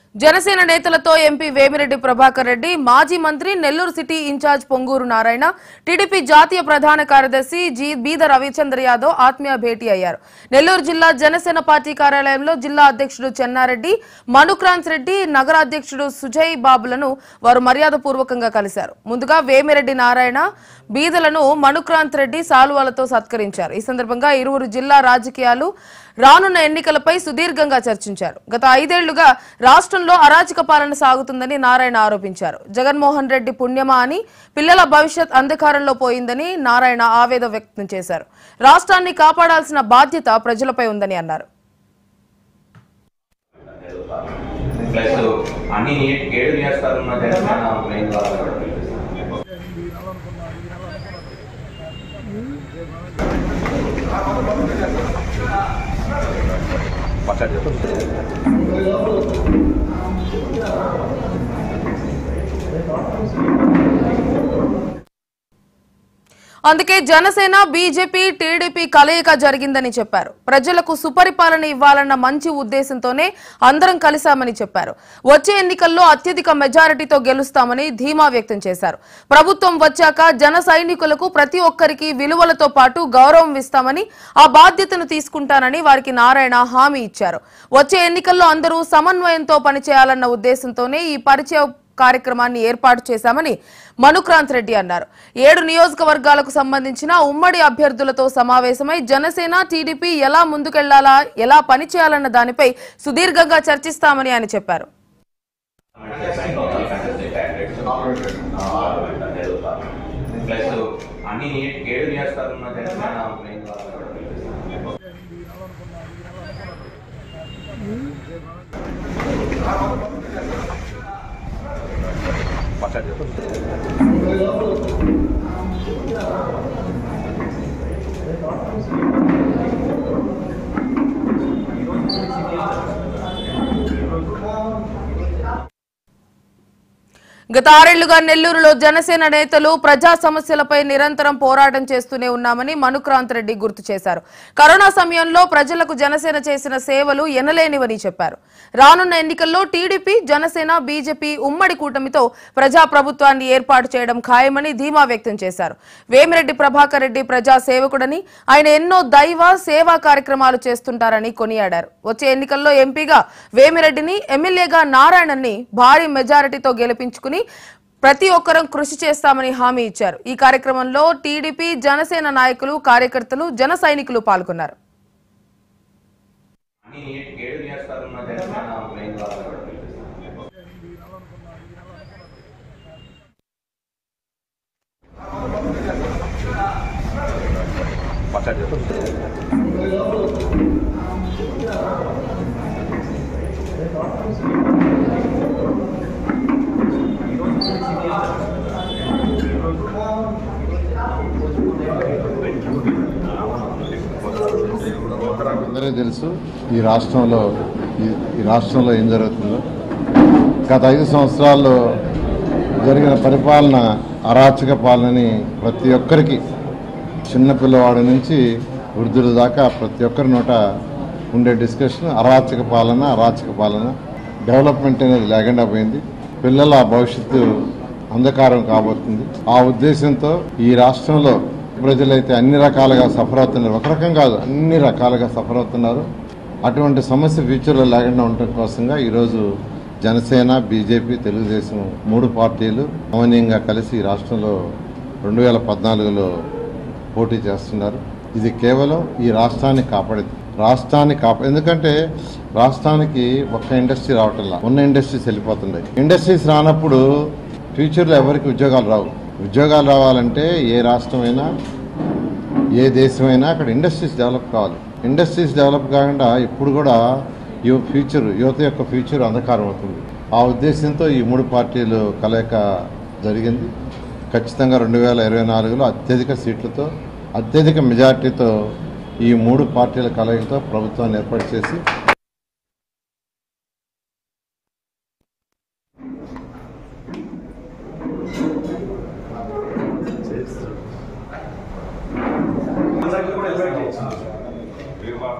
జనసేన నేతలతో ఎంపీ వేమిరెడ్డి ప్రభాకర్ రెడ్డి మాజీ మంత్రి నెల్లూరు సిటీ ఇన్ఛార్జ్ పొంగూరు నారాయణ టీడీపీ జాతీయ ప్రధాన కార్యదర్శి జి బీద రవిచంద్ర యాదవ్ ఆత్మీయ భేటీ అయ్యారు నెల్లూరు జిల్లా జనసేన పార్టీ కార్యాలయంలో జిల్లా అధ్యక్షుడు చెన్నారెడ్డి మనుక్రాంత్ రెడ్డి నగర అధ్యక్షుడు సుజయ్ బాబులను వారు మర్యాదపూర్వకంగా కలిశారు ముందుగా వేమిరెడ్డి నారాయణ బీదలను మనుక్రాంత్ రెడ్డి సాలువాలతో సత్కరించారు ఈ సందర్భంగా ఇరువురు జిల్లా రాజకీయాలు రానున్న ఎన్నికలపై సుదీర్ఘంగా చర్చించారు గత ఐదేళ్లుగా రాష్ట్రంలో అరాచక పాలన సాగుతుందని నారాయణ ఆరోపించారు జగన్మోహన్ రెడ్డి పుణ్యమా అని పిల్లల భవిష్యత్ అంధకారంలో పోయిందని నారాయణ ఆవేదన వ్యక్తం చేశారు రాష్ట్రాన్ని కాపాడాల్సిన బాధ్యత ప్రజలపై ఉందని అన్నారు ప్లస్ అన్ని ఏడు చేస్తారు ఉన్న తెలంగాణ ప్లేన్ ద్వారా అందుకే జనసేన బీజేపీ టీడీపీ కలయిక జరిగిందని చెప్పారు ప్రజలకు సుపరిపాలన ఇవ్వాలన్న మంచి ఉద్దేశంతోనే అందరం కలిశామని చెప్పారు వచ్చే ఎన్నికల్లో అత్యధిక మెజారిటీతో గెలుస్తామని ధీమా వ్యక్తం చేశారు ప్రభుత్వం వచ్చాక జన సైనికులకు ప్రతి ఒక్కరికి విలువలతో పాటు గౌరవం ఇస్తామని ఆ బాధ్యతను తీసుకుంటానని వారికి నారాయణ హామీ ఇచ్చారు వచ్చే ఎన్నికల్లో అందరూ సమన్వయంతో పనిచేయాలన్న ఉద్దేశంతోనే ఈ పరిచయ కార్యక్రమాన్ని ఏర్పాటు చేశామని మనుక్రాంత్ రెడ్డి అన్నారు ఏడు నియోజకవర్గాలకు సంబంధించిన ఉమ్మడి అభ్యర్థులతో సమావేశమై జనసేన టీడీపీ ఎలా ముందుకెళ్లాలా ఎలా పనిచేయాలన్న దానిపై సుదీర్ఘంగా చర్చిస్తామని ఆయన చెప్పారు ప్లస్ అన్ని ఏడు చేస్తారు ఉన్న తెలంగాణ ప్లేన్ ద్వారా గత ఆరేళ్లుగా నెల్లూరులో జనసేన నేతలు ప్రజా సమస్యలపై నిరంతరం పోరాటం చేస్తూనే ఉన్నామని మనుక్రాంత్ రెడ్డి గుర్తు చేశారు కరోనా సమయంలో ప్రజలకు జనసేన చేసిన సేవలు ఎనలేనివని చెప్పారు రానున్న ఎన్నికల్లో టీడీపీ జనసేన బీజేపీ ఉమ్మడి కూటమితో ప్రజా ప్రభుత్వాన్ని ఏర్పాటు చేయడం ఖాయమని ధీమా వ్యక్తం చేశారు వేమిరెడ్డి ప్రభాకర్ రెడ్డి ప్రజా సేవకుడని ఆయన ఎన్నో దైవ సేవా కార్యక్రమాలు చేస్తుంటారని కొనియాడారు వచ్చే ఎన్నికల్లో ఎంపీగా వేమిరెడ్డిని ఎమ్మెల్యేగా నారాయణన్ని భారీ మెజారిటీతో గెలిపించుకుని ప్రతి ఒక్కరం కృషి చేస్తామని హామీ ఇచ్చారు ఈ కార్యక్రమంలో టీడీపీ జనసేన నాయకులు కార్యకర్తలు జన సైనికులు పాల్గొన్నారు అన్ని ఏడు చేస్తారు ఉన్న తెలంగాణ ప్లేన్ ద్వారా అందరికీ తెలుసు ఈ రాష్ట్రంలో ఈ- ఈ రాష్ట్రంలో ఏం జరుగుతుందో గత ఐదు సంవత్సరాల్లో జరిగిన పరిపాలన అరాచక పాలనని ప్రతి ఒక్కరికి చిన్న పిల్లవాడి నుంచి వృద్ధుల దాకా ప్రతి ఒక్కరి నోట ఉండే డిస్కషన్ అరాచక పాలన అరాచక పాలన డెవలప్మెంట్ అనేది లేకుండా పోయింది పిల్లల భవిష్యత్తు అంధకారం కాబోతుంది ఆ ఉద్దేశంతో ఈ రాష్ట్రంలో ప్రజలైతే అన్ని రకాలుగా సఫర్ అవుతున్నారు ఒక రకం కాదు అన్ని రకాలుగా సఫర్ అవుతున్నారు అటువంటి సమస్య ఫ్యూచర్లో లేకుండా ఉండటం కోసంగా ఈరోజు జనసేన బీజేపీ తెలుగుదేశం మూడు పార్టీలు సమన్వయంగా కలిసి ఈ రాష్ట్రంలో రెండు వేల పద్నాలుగులో పోటీ చేస్తున్నారు ఇది కేవలం ఈ రాష్ట్రాన్ని కాపాడేది రాష్ట్రాన్ని కాపా ఎందుకంటే రాష్ట్రానికి ఒక్క ఇండస్ట్రీ రావటంలా ఉన్న ఇండస్ట్రీస్ వెళ్ళిపోతున్నాయి ఇండస్ట్రీస్ రానప్పుడు ఫ్యూచర్లో ఎవరికి ఉద్యోగాలు రావు ఉద్యోగాలు రావాలంటే ఏ రాష్ట్రమైనా ఏ దేశమైనా అక్కడ ఇండస్ట్రీస్ డెవలప్ కావాలి ఇండస్ట్రీస్ డెవలప్ కాకుండా ఇప్పుడు కూడా యువ ఫ్యూచర్ యువత యొక్క ఫ్యూచర్ అంధకారం అవుతుంది ఆ ఉద్దేశంతో ఈ మూడు పార్టీలు కలయిక జరిగింది ఖచ్చితంగా రెండు వేల ఇరవై నాలుగులో అత్యధిక సీట్లతో అత్యధిక మెజార్టీతో ఈ మూడు పార్టీల కలయికతో ప్రభుత్వాన్ని ఏర్పాటు చేసి అందరికీ కూడా ఇన్వైట్ చేయొచ్చు